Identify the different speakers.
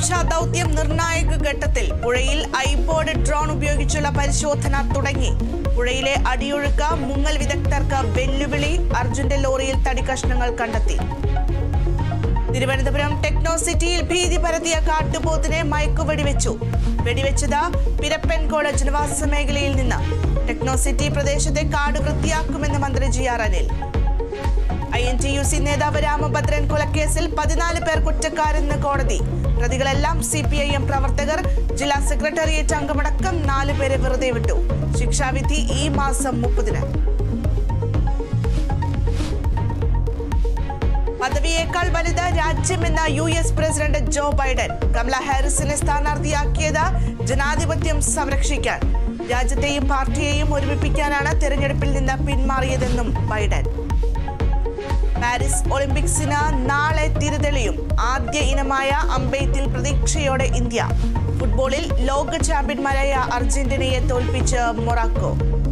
Speaker 1: സുരക്ഷാ ദൗത്യം നിർണായക ഘട്ടത്തിൽ പുഴയിൽ ഐപോഡ് ഡ്രോൺ ഉപയോഗിച്ചുള്ള പരിശോധന തുടങ്ങി പുഴയിലെ അടിയൊഴുക്ക് മുങ്ങൽ വിദഗ്ധർക്ക് വെല്ലുവിളി അർജുന്റെ ലോറിയിൽ തടിക്കഷ്ണങ്ങൾ കണ്ടെത്തി തിരുവനന്തപുരം ടെക്നോ സിറ്റിയിൽ ഭീതി പരത്തിയ കാട്ടുപോത്തിനെ മയക്കുവെടിവെച്ചു വെടിവെച്ചത് പിരപ്പൻകോട് ജനവാസ മേഖലയിൽ നിന്ന് ടെക്നോ സിറ്റി പ്രദേശത്തെ കാട് വൃത്തിയാക്കുമെന്ന് മന്ത്രി G R Anil I N T U C നേതാവ് രാമഭദ്രൻ കൊലക്കേസിൽ പതിനാല് പേർ കുറ്റക്കാരെന്ന് കോടതി പ്രതികളെല്ലാം സി പി ഐ എം പ്രവർത്തകർ ജില്ലാ സെക്രട്ടേറിയറ്റ് അംഗമടക്കം നാല് പേരെ വെറുതെ വിട്ടു ശിക്ഷാവിധി ഈ മാസം മുപ്പതിന് പദവിയേക്കാൾ വലുത് രാജ്യമെന്ന U S president Joe Biden Kamala ഹാരിസിനെ സ്ഥാനാർത്ഥിയാക്കിയത് ജനാധിപത്യം സംരക്ഷിക്കാൻ രാജ്യത്തെയും പാർട്ടിയെയും ഒരുമിപ്പിക്കാനാണ് തെരഞ്ഞെടുപ്പിൽ നിന്ന് പിന്മാറിയതെന്നും ബൈഡൻ പാരീസ് ഒളിമ്പിക്സിന് നാളെ തിരിതെളിയും ആദ്യ ഇനമായ അമ്പെയ്ത്തിൽ പ്രതീക്ഷയോടെ ഇന്ത്യ ഫുട്ബോളിൽ ലോക ചാമ്പ്യന്മാരായ അർജന്റീനയെ തോൽപ്പിച്ച് മൊറാക്കോ